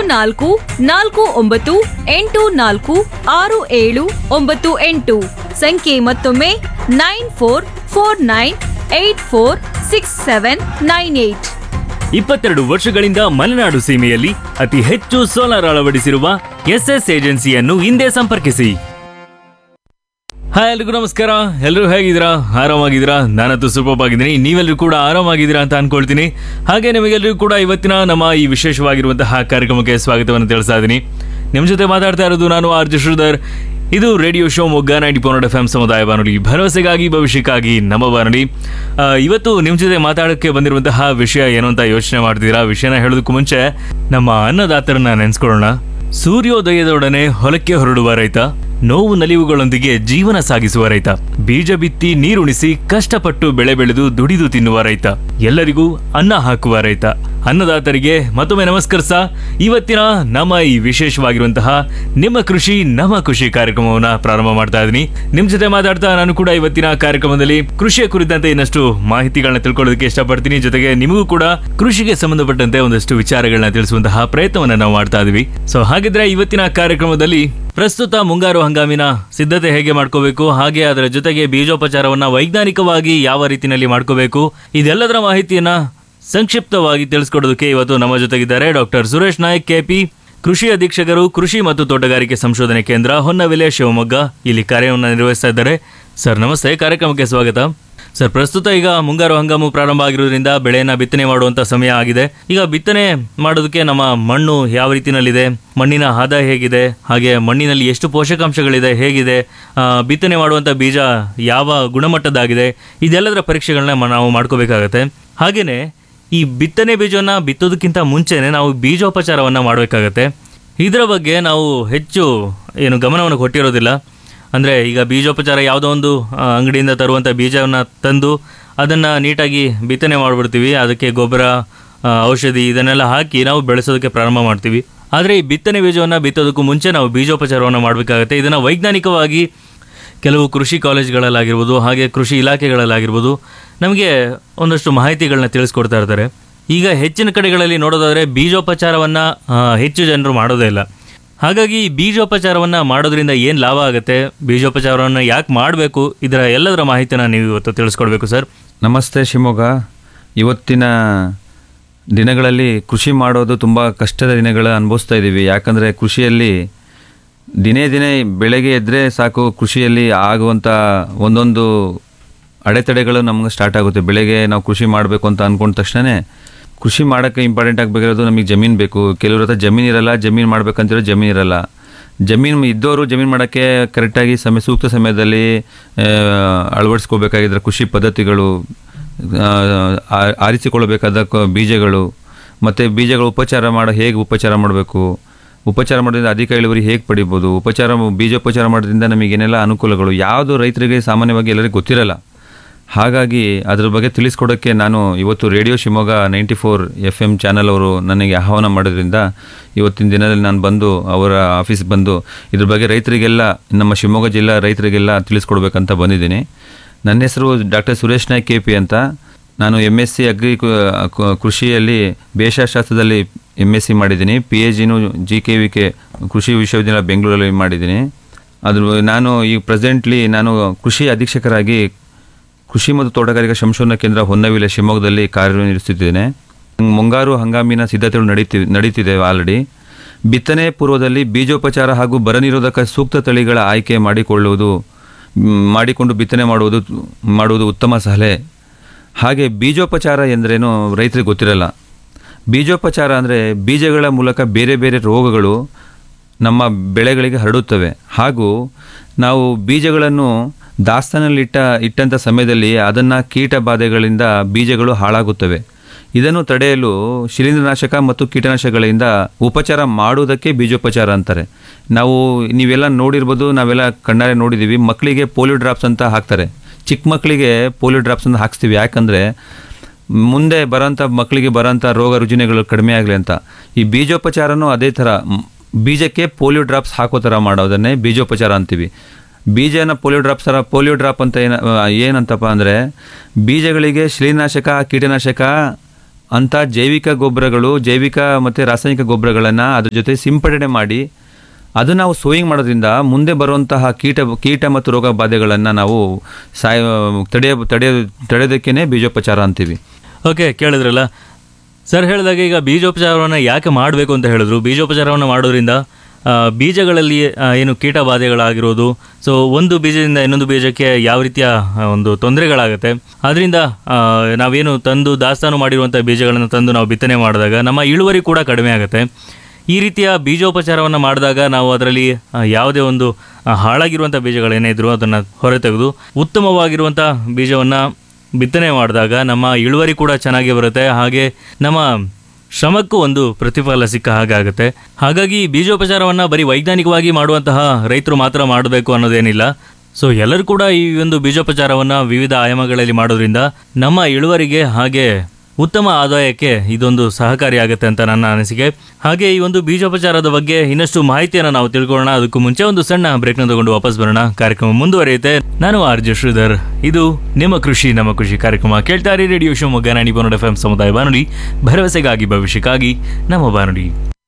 ನಾಲ್ಕು ನಾಲ್ಕು ಒಂಬತ್ತು ಎಂಟು ನಾಲ್ಕು ಆರು ಏಳು ಒಂಬತ್ತು ಎಂಟು ಸಂಖ್ಯೆ ಮತ್ತೊಮ್ಮೆ nine four four nine eight four six seven nine eight ಇಪ್ಪತ್ತೆರಡು ವರ್ಷಗಳಿಂದ ಮಲೆನಾಡು ಸೀಮೆಯಲ್ಲಿ ಅತಿ ಹೆಚ್ಚು ಸೋಲಾರ್ ಅಳವಡಿಸಿರುವ ಎಸ್ಎಸ್ ಏಜೆನ್ಸಿಯನ್ನು ಹಿಂದೆ ಸಂಪರ್ಕಿಸಿ ಹಾಯ್ ಎಲ್ರಿಗೂ ನಮಸ್ಕಾರ ಎಲ್ಲರೂ ಹೇಗಿದ್ದೀರಾ ಆರಾಮಾಗಿದ್ದೀರಾ ನಾನಂತೂ ಸೂಪರ್ ಆಗಿದ್ದೀನಿ ನೀವೆಲ್ಲರೂ ಕೂಡ ಆರಾಮಾಗಿದ್ದೀರಾ ಅಂತ ಅನ್ಕೊಳ್ತೀನಿ ಹಾಗೆ ನಿಮಗೆಲ್ಲರಿಗೂ ಕೂಡ ಇವತ್ತಿನ ನಮ್ಮ ಈ ವಿಶೇಷವಾಗಿರುವಂತಹ ಕಾರ್ಯಕ್ರಮಕ್ಕೆ ಸ್ವಾಗತವನ್ನು ತಿಳಿಸ್ತಾ ಇದ್ದೀನಿ ನಿಮ್ಮ ಜೊತೆ ಮಾತಾಡ್ತಾ ಇರೋದು ನಾನು ಆರ್ ಜೆ ಶ್ರೀಧರ್ ಇದು radio Shimoga ninety point F M ಸಮುದಾಯ ಬಾನುಲಿ ಭರವಸೆಗಾಗಿ ಭವಿಷ್ಯಕ್ಕಾಗಿ ನಮ್ಮ ಬಾನುಲಿ ಆ, ಇವತ್ತು ನಿಮ್ಮ ಜೊತೆ ಮಾತಾಡೋಕ್ಕೆ ಬಂದಿರುವಂತಹ ವಿಷಯ ಏನು ಅಂತ ಯೋಚನೆ ಮಾಡ್ತಿದ್ದೀರಾ ವಿಷಯನ ಹೇಳೋದಕ್ಕೂ ಮುಂಚೆ ನಮ್ಮ ಅನ್ನದಾತರನ್ನ ನೆನೆಸ್ಕೊಳ್ಳೋಣ ಸೂರ್ಯೋದಯದೊಡನೆ ಹೊಲಕ್ಕೆ ಹೊರಡುವ ರೈತ ನೋವು ನಲಿವುಗಳೊಂದಿಗೆ ಜೀವನ ಸಾಗಿಸುವ ರೈತ ಬೀಜ ಬಿತ್ತಿ ನೀರುಣಿಸಿ ಕಷ್ಟಪಟ್ಟು ಬೆಳೆ ಬೆಳೆದು ದುಡಿದು ತಿನ್ನುವ ರೈತ ಎಲ್ಲರಿಗೂ ಅನ್ನ ಹಾಕುವ ರೈತ ಅನ್ನದಾತರಿಗೆ ಮತ್ತೊಮ್ಮೆ ನಮಸ್ಕರಿಸ ಇವತ್ತಿನ ನಮ್ಮ ಈ ವಿಶೇಷವಾಗಿರುವಂತಹ ನಿಮ್ಮ ಕೃಷಿ ನಮ್ಮ ಖುಷಿ ಕಾರ್ಯಕ್ರಮವನ್ನ ಪ್ರಾರಂಭ ಮಾಡ್ತಾ ಇದ್ದೀನಿ ನಿಮ್ ಜೊತೆ ಮಾತಾಡ್ತಾ ನಾನು ಕೂಡ ಇವತ್ತಿನ ಕಾರ್ಯಕ್ರಮದಲ್ಲಿ ಕೃಷಿಯ ಕುರಿತಂತೆ ಇನ್ನಷ್ಟು ಮಾಹಿತಿಗಳನ್ನ ತಿಳ್ಕೊಳ್ಳೋದಕ್ಕೆ ಇಷ್ಟಪಡ್ತೀನಿ ಜೊತೆಗೆ ನಿಮಗೂ ಕೂಡ ಕೃಷಿಗೆ ಸಂಬಂಧಪಟ್ಟಂತೆ ಒಂದಷ್ಟು ವಿಚಾರಗಳನ್ನ ತಿಳಿಸುವಂತಹ ಪ್ರಯತ್ನವನ್ನ ನಾವು ಮಾಡ್ತಾ ಇದೀವಿ ಸೊ ಹಾಗಿದ್ರೆ ಇವತ್ತಿನ ಕಾರ್ಯಕ್ರಮದಲ್ಲಿ ಪ್ರಸ್ತುತ ಮುಂಗಾರು ಹಂಗಾಮಿನ ಸಿದ್ಧತೆ ಹೇಗೆ ಮಾಡ್ಕೋಬೇಕು ಹಾಗೆ ಅದರ ಜೊತೆಗೆ ಬೀಜೋಪಚಾರವನ್ನ ವೈಜ್ಞಾನಿಕವಾಗಿ ಯಾವ ರೀತಿಯಲ್ಲಿ ಮಾಡ್ಕೋಬೇಕು ಇದೆಲ್ಲದರ ಮಾಹಿತಿಯನ್ನ ಸಂಕ್ಷಿಪ್ತವಾಗಿ ತಿಳಿಸ್ಕೊಡೋದಕ್ಕೆ ಇವತ್ತು ನಮ್ಮ ಜೊತೆಗಿದ್ದಾರೆ ಡಾಕ್ಟರ್ ಸುರೇಶ್ ನಾಯಕ್ ಕೆಪಿ ಕೃಷಿ ಅಧೀಕ್ಷಕರು ಕೃಷಿ ಮತ್ತು ತೋಟಗಾರಿಕೆ ಸಂಶೋಧನೆ ಕೇಂದ್ರ ಹೊನ್ನವಿಲೆ ಶಿವಮೊಗ್ಗ ಇಲ್ಲಿ ಕಾರ್ಯವನ್ನು ನಿರ್ವಹಿಸ್ತಾ ಇದ್ದಾರೆ ಸರ್ ನಮಸ್ತೆ ಕಾರ್ಯಕ್ರಮಕ್ಕೆ ಸ್ವಾಗತ ಸರ್ ಪ್ರಸ್ತುತ ಈಗ ಮುಂಗಾರು ಹಂಗಾಮು ಪ್ರಾರಂಭ ಆಗಿರೋದ್ರಿಂದ ಬೆಳೆಯನ್ನ ಬಿತ್ತನೆ ಮಾಡುವಂತ ಸಮಯ ಆಗಿದೆ ಈಗ ಬಿತ್ತನೆ ಮಾಡೋದಕ್ಕೆ ನಮ್ಮ ಮಣ್ಣು ಯಾವ ರೀತಿನಲ್ಲಿದೆ ಮಣ್ಣಿನ ಹದ ಹೇಗಿದೆ ಹಾಗೆ ಮಣ್ಣಿನಲ್ಲಿ ಎಷ್ಟು ಪೋಷಕಾಂಶಗಳಿದೆ ಹೇಗಿದೆ ಆ, ಬಿತ್ತನೆ ಮಾಡುವಂತ ಬೀಜ ಯಾವ ಗುಣಮಟ್ಟದಾಗಿದೆ ಇದೆಲ್ಲದರ ಪರೀಕ್ಷೆಗಳನ್ನ ಮ- ನಾವು ಮಾಡ್ಕೋಬೇಕಾಗತ್ತೆ ಹಾಗೇನೆ ಈ ಬಿತ್ತನೆ ಬೀಜವನ್ನ ಬಿತ್ತೋದಕ್ಕಿಂತ ಮುಂಚೆನೆ ನಾವು ಬೀಜೋಪಚಾರವನ್ನ ಮಾಡಬೇಕಾಗತ್ತೆ ಇದರ ಬಗ್ಗೆ ನಾವು ಹೆಚ್ಚು ಏನು ಗಮನವನ್ನು ಕೊಟ್ಟಿರೋದಿಲ್ಲ ಅಂದರೆ ಈಗ ಬೀಜೋಪಚಾರ ಯಾವುದೋ ಒಂದು ಆ, ಅಂಗಡಿಯಿಂದ ತರುವಂಥ ಬೀಜವನ್ನು ತಂದು ಅದನ್ನು ನೀಟಾಗಿ ಬಿತ್ತನೆ ಮಾಡಿಬಿಡ್ತೀವಿ ಅದಕ್ಕೆ ಗೊಬ್ಬರ ಆ, ಔಷಧಿ ಇದನ್ನೆಲ್ಲ ಹಾಕಿ ನಾವು ಬೆಳೆಸೋದಕ್ಕೆ ಪ್ರಾರಂಭ ಮಾಡ್ತೀವಿ ಆದರೆ ಈ ಬಿತ್ತನೆ ಬೀಜವನ್ನು ಬಿತ್ತೋದಕ್ಕೂ ಮುಂಚೆ ನಾವು ಬೀಜೋಪಚಾರವನ್ನು ಮಾಡಬೇಕಾಗತ್ತೆ ಇದನ್ನು ವೈಜ್ಞಾನಿಕವಾಗಿ ಕೆಲವು ಕೃಷಿ ಕಾಲೇಜ್ಗಳಲ್ಲಾಗಿರ್ಬೋದು ಹಾಗೆ ಕೃಷಿ ಇಲಾಖೆಗಳಲ್ಲಾಗಿರ್ಬೋದು ನಮಗೆ ಒಂದಷ್ಟು ಮಾಹಿತಿಗಳನ್ನ ತಿಳಿಸ್ಕೊಡ್ತಾ ಇರ್ತಾರೆ ಈಗ ಹೆಚ್ಚಿನ ಕಡೆಗಳಲ್ಲಿ ನೋಡೋದಾದರೆ ಬೀಜೋಪಚಾರವನ್ನು ಹೆಚ್ಚು ಜನರು ಮಾಡೋದೇ ಇಲ್ಲ ಹಾಗಾಗಿ ಈ ಬೀಜೋಪಚಾರವನ್ನು ಮಾಡೋದ್ರಿಂದ ಏನು ಲಾಭ ಆಗುತ್ತೆ ಬೀಜೋಪಚಾರವನ್ನು ಯಾಕೆ ಮಾಡಬೇಕು ಇದರ ಎಲ್ಲದರ ಮಾಹಿತಿನ ನೀವು ಇವತ್ತು ತಿಳಿಸ್ಕೊಡ್ಬೇಕು ಸರ್ ನಮಸ್ತೆ ಶಿವಮೊಗ್ಗ ಇವತ್ತಿನ ದಿನಗಳಲ್ಲಿ ಕೃಷಿ ಮಾಡೋದು ತುಂಬ ಕಷ್ಟದ ದಿನಗಳ ಅನುಭವಿಸ್ತಾ ಇದ್ದೀವಿ ಯಾಕಂದರೆ ಕೃಷಿಯಲ್ಲಿ ದಿನೇ ದಿನೇ ಬೆಳಗ್ಗೆ ಎದ್ದರೆ ಸಾಕು ಕೃಷಿಯಲ್ಲಿ ಆಗುವಂಥ ಒಂದೊಂದು ಅಡೆತಡೆಗಳು ನಮ್ಗೆ ಸ್ಟಾರ್ಟ್ ಆಗುತ್ತೆ ಬೆಳಗ್ಗೆ ನಾವು ಕೃಷಿ ಮಾಡಬೇಕು ಅಂತ ಅಂದ್ಕೊಂಡ ತಕ್ಷಣ ಕೃಷಿ ಮಾಡೋಕ್ಕೆ ಇಂಪಾರ್ಟೆಂಟ್ ಆಗಬೇಕಿರೋದು ನಮಗೆ ಜಮೀನು ಬೇಕು ಕೆಲವ್ರ ಹತ್ರ ಜಮೀನು ಇರಲ್ಲ ಜಮೀನು ಮಾಡ್ಬೇಕಂತಿರೋ ಜಮೀನು ಇರಲ್ಲ ಜಮೀನು ಇದ್ದವರು ಜಮೀನು ಮಾಡೋಕ್ಕೆ ಕರೆಕ್ಟಾಗಿ ಸಮಯ ಸೂಕ್ತ ಸಮಯದಲ್ಲಿ ಆ, ಅಳವಡಿಸ್ಕೋಬೇಕಾಗಿದ್ರೆ ಕೃಷಿ ಪದ್ಧತಿಗಳು ಆ, ಆ- ಆರಿಸಿಕೊಳ್ಳಬೇಕಾದ ಕ- ಬೀಜಗಳು ಮತ್ತು ಬೀಜಗಳು ಉಪಚಾರ ಮಾಡೋ ಹೇಗೆ ಉಪಚಾರ ಮಾಡಬೇಕು ಉಪಚಾರ ಮಾಡೋದ್ರಿಂದ ಅಧಿಕ ಇಳುವರಿ ಹೇಗೆ ಪಡಿಬೋದು ಉಪಚಾರ ಬೀಜೋಪಚಾರ ಮಾಡೋದ್ರಿಂದ ನಮಗೇನೆಲ್ಲ ಅನುಕೂಲಗಳು ಯಾವುದು ರೈತರಿಗೆ ಸಾಮಾನ್ಯವಾಗಿ ಎಲ್ಲರಿಗೂ ಗೊತ್ತಿರಲ್ಲ ಹಾಗಾಗಿ ಅದ್ರ ಬಗ್ಗೆ ತಿಳಿಸ್ಕೊಡೋಕ್ಕೆ ನಾನು ಇವತ್ತು radio Shivamogga ninety four F M channel ಅವರು ನನಗೆ ಆಹ್ವಾನ ಮಾಡೋದ್ರಿಂದ ಇವತ್ತಿನ ದಿನದಲ್ಲಿ ನಾನು ಬಂದು ಅವರ ಆಫೀಸ್ ಬಂದು ಇದ್ರ ಬಗ್ಗೆ ರೈತರಿಗೆಲ್ಲ ನಮ್ಮ ಶಿವಮೊಗ್ಗ ಜಿಲ್ಲಾ ರೈತರಿಗೆಲ್ಲ ತಿಳಿಸ್ಕೊಡ್ಬೇಕಂತ ಬಂದಿದ್ದೀನಿ ನನ್ನ ಹೆಸರು doctor Suresh Naik K P ಅಂತ ನಾನು ಎಮ್ ಎಸ್ ಸಿ ಅಗ್ರಿ ಕು- ಕು- ಕೃಷಿಯಲ್ಲಿ ಬೇಷಾಶಾಸ್ತ್ರದಲ್ಲಿ ಎಮ್ ಎಸ್ ಸಿ ಮಾಡಿದ್ದೀನಿ ಪಿ ಎಚ್ ಜಿನೂ ಜಿ ಕೆ ವಿ ಕೆ ಕೃಷಿ ವಿಶ್ವವಿದ್ಯಾಲಯ ಬೆಂಗಳೂರಲ್ಲಿ ಮಾಡಿದ್ದೀನಿ ಅದ್ರ ನಾನು ಈಗ ಪ್ರೆಸೆಂಟ್ಲಿ ನಾನು ಕೃಷಿ ಅಧೀಕ್ಷಕರಾಗಿ ಕೃಷಿ ಮತ್ತು ತೋಟಗಾರಿಕಾ ಸಂಶೋಧನಾ ಕೇಂದ್ರ ಹೊನ್ನವಿಲೆ ಶಿವಮೊಗ್ಗದಲ್ಲಿ ಕಾರ್ಯನಿರ್ವಹಿಸುತ್ತಿದ್ದೇನೆ ಮುಂಗಾರು ಹಂಗಾಮಿನ ಸಿದ್ಧತೆಗಳು ನಡೀತಿ ನಡೀತಿದೆ ಆಲ್ರೆಡಿ ಬಿತ್ತನೆ ಪೂರ್ವದಲ್ಲಿ ಬೀಜೋಪಚಾರ ಹಾಗೂ ಬರ ನಿರೋಧಕ ಸೂಕ್ತ ತಳಿಗಳ ಆಯ್ಕೆ ಮಾಡಿಕೊಳ್ಳುವುದು ಮ್, ಮಾಡಿಕೊಂಡು ಬಿತ್ತನೆ ಮಾಡುವುದು ಮಾಡುವುದು ಉತ್ತಮ ಸಲಹೆ ಹಾಗೆ ಬೀಜೋಪಚಾರ ಎಂದರೇನು ರೈತರಿಗೆ ಗೊತ್ತಿರಲ್ಲ ಬೀಜೋಪಚಾರ ಅಂದರೆ ಬೀಜಗಳ ಮೂಲಕ ಬೇರೆ ಬೇರೆ ರೋಗಗಳು ನಮ್ಮ ಬೆಳೆಗಳಿಗೆ ಹರಡುತ್ತವೆ ಹಾಗೂ ನಾವು ಬೀಜಗಳನ್ನು ದಾಸ್ತಾನಲ್ಲಿಟ್ಟ ಇಟ್ಟಂಥ ಸಮಯದಲ್ಲಿ ಅದನ್ನು ಕೀಟ ಬಾಧೆಗಳಿಂದ ಬೀಜಗಳು ಹಾಳಾಗುತ್ತವೆ ಇದನ್ನು ತಡೆಯಲು ಶಿಲೀಂಧ್ರನಾಶಕ ಮತ್ತು ಕೀಟನಾಶಕಗಳಿಂದ ಉಪಚಾರ ಮಾಡುವುದಕ್ಕೆ ಬೀಜೋಪಚಾರ ಅಂತಾರೆ ನಾವು ನೀವೆಲ್ಲ ನೋಡಿರ್ಬೋದು ನಾವೆಲ್ಲ ಕಣ್ಣಾರೆ ನೋಡಿದ್ದೀವಿ ಮಕ್ಕಳಿಗೆ ಪೋಲಿಯೋ ಡ್ರಾಪ್ಸ್ ಅಂತ ಹಾಕ್ತಾರೆ ಚಿಕ್ಕ ಮಕ್ಕಳಿಗೆ ಪೋಲಿಯೋ ಡ್ರಾಪ್ಸ್ ಅಂತ ಹಾಕ್ಸ್ತೀವಿ ಯಾಕಂದರೆ ಮುಂದೆ ಬರೋಂಥ ಮಕ್ಕಳಿಗೆ ಬರೋಂಥ ರೋಗ ರುಜಿನಗಳು ಕಡಿಮೆ ಆಗಲಿ ಅಂತ ಈ ಬೀಜೋಪಚಾರನೂ ಅದೇ ಥರ ಮ್, ಬೀಜಕ್ಕೆ ಪೋಲಿಯೋ ಡ್ರಾಪ್ಸ್ ಹಾಕೋ ಥರ ಮಾಡೋದನ್ನೇ ಬೀಜೋಪಚಾರ ಅಂತೀವಿ ಬೀಜನ ಪೋಲಿಯೋ ಡ್ರಾಪ್ಸ್ ಥರ ಪೋಲಿಯೋ ಡ್ರಾಪ್ ಅಂತ ಏನ ಏನಂತಪ್ಪ ಅಂದರೆ ಬೀಜಗಳಿಗೆ ಶಿಲೀನಾಶಕ ಕೀಟನಾಶಕ ಅಂಥ ಜೈವಿಕ ಗೊಬ್ಬರಗಳು ಜೈವಿಕ ಮತ್ತು ರಾಸಾಯನಿಕ ಗೊಬ್ಬರಗಳನ್ನು ಅದ್ರ ಜೊತೆ ಸಿಂಪಡಣೆ ಮಾಡಿ ಅದು ನಾವು ಸೋಯಿಂಗ್ ಮಾಡೋದ್ರಿಂದ ಮುಂದೆ ಬರುವಂತಹ ಕೀಟ ಕೀಟ ಮತ್ತು ರೋಗ ಬಾಧೆಗಳನ್ನು ನಾವು ಸಾಯ ತಡೆಯ ತಡೆಯ ತಡೆಯೋದಕ್ಕೇ ಬೀಜೋಪಚಾರ ಅಂತೀವಿ ಓಕೆ ಕೇಳಿದ್ರಲ್ಲ ಸರ್ ಹೇಳಿದಾಗ ಈಗ ಬೀಜೋಪಚಾರವನ್ನು ಯಾಕೆ ಮಾಡಬೇಕು ಅಂತ ಹೇಳಿದ್ರು ಬೀಜೋಪಚಾರವನ್ನು ಮಾಡೋದ್ರಿಂದ ಆ, ಬೀಜಗಳಲ್ಲಿ ಆ, ಏನು ಕೀಟ ಬಾಧೆಗಳಾಗಿರೋದು ಸೊ ಒಂದು ಬೀಜದಿಂದ ಇನ್ನೊಂದು ಬೀಜಕ್ಕೆ ಯಾವ ರೀತಿಯ ಆ, ಒಂದು ತೊಂದರೆಗಳಾಗುತ್ತೆ ಅದರಿಂದ ನಾವೇನು ತಂದು ದಾಸ್ತಾನು ಮಾಡಿರುವಂಥ ಬೀಜಗಳನ್ನು ತಂದು ನಾವು ಬಿತ್ತನೆ ಮಾಡಿದಾಗ ನಮ್ಮ ಇಳುವರಿ ಕೂಡ ಕಡಿಮೆ ಆಗುತ್ತೆ ಈ ರೀತಿಯ ಬೀಜೋಪಚಾರವನ್ನು ಮಾಡಿದಾಗ ನಾವು ಅದರಲ್ಲಿ ಆ, ಯಾವುದೇ ಒಂದು ಆ, ಹಾಳಾಗಿರುವಂಥ ಬೀಜಗಳೇನೇ ಇದ್ರೂ ಅದನ್ನು ಹೊರತೆಗೆದು ಉತ್ತಮವಾಗಿರುವಂಥ ಬೀಜವನ್ನು ಬಿತ್ತನೆ ಮಾಡಿದಾಗ ನಮ್ಮ ಇಳುವರಿ ಕೂಡ ಚೆನ್ನಾಗಿ ಬರುತ್ತೆ ಹಾಗೆ ನಮ್ಮ ಶ್ರಮಕ್ಕೂ ಒಂದು ಪ್ರತಿಫಲ ಸಿಕ್ಕ ಹಾಗಾಗುತ್ತೆ ಹಾಗಾಗಿ ಈ ಬೀಜೋಪಚಾರವನ್ನು ಬರೀ ವೈಜ್ಞಾನಿಕವಾಗಿ ಮಾಡುವಂತಹ ರೈತರು ಮಾತ್ರ ಮಾಡಬೇಕು ಅನ್ನೋದೇನಿಲ್ಲ ಸೊ ಎಲ್ಲರೂ ಕೂಡ ಈ ಒಂದು ಬೀಜೋಪಚಾರವನ್ನು ವಿವಿಧ ಆಯಾಮಗಳಲ್ಲಿ ಮಾಡೋದ್ರಿಂದ ನಮ್ಮ ಇಳುವರಿಗೆ ಹಾಗೆ ಉತ್ತಮ ಆದಾಯಕ್ಕೆ ಇದೊಂದು ಸಹಕಾರಿಯಾಗುತ್ತೆ ಅಂತ ನನ್ನ ಅನಿಸಿಕೆ ಹಾಗೆ ಈ ಒಂದು ಬೀಜೋಪಚಾರದ ಬಗ್ಗೆ ಇನ್ನಷ್ಟು ಮಾಹಿತಿಯನ್ನು ನಾವು ತಿಳ್ಕೊಳ್ಳೋಣ ಅದಕ್ಕೂ ಮುಂಚೆ ಒಂದು ಸಣ್ಣ ಬ್ರೇಕ್ನ ತಗೊಂಡು ವಾಪಸ್ ಬರೋಣ ಕಾರ್ಯಕ್ರಮ ಮುಂದುವರಿಯುತ್ತೆ ನಾನು ಆರ್ ಜೆ ಶ್ರೀಧರ್ ಇದು ನಿಮ್ಮ ಕೃಷಿ ನಮ್ಮ ಕೃಷಿ ಕಾರ್ಯಕ್ರಮ ಕೇಳ್ತಾರೆ ರೇಡಿಯೋ ಶಿವಮೊಗ್ಗ ನಾಡಿ ಬಾನುಡಿ ಎಫ್ ಎಂ ಸಮುದಾಯ ಬಾನುಡಿ ಭರವಸೆಗಾಗಿ ಭವಿಷ್ಯಕ್ಕಾಗಿ ನಮ್ಮ ಬಾನುಡಿ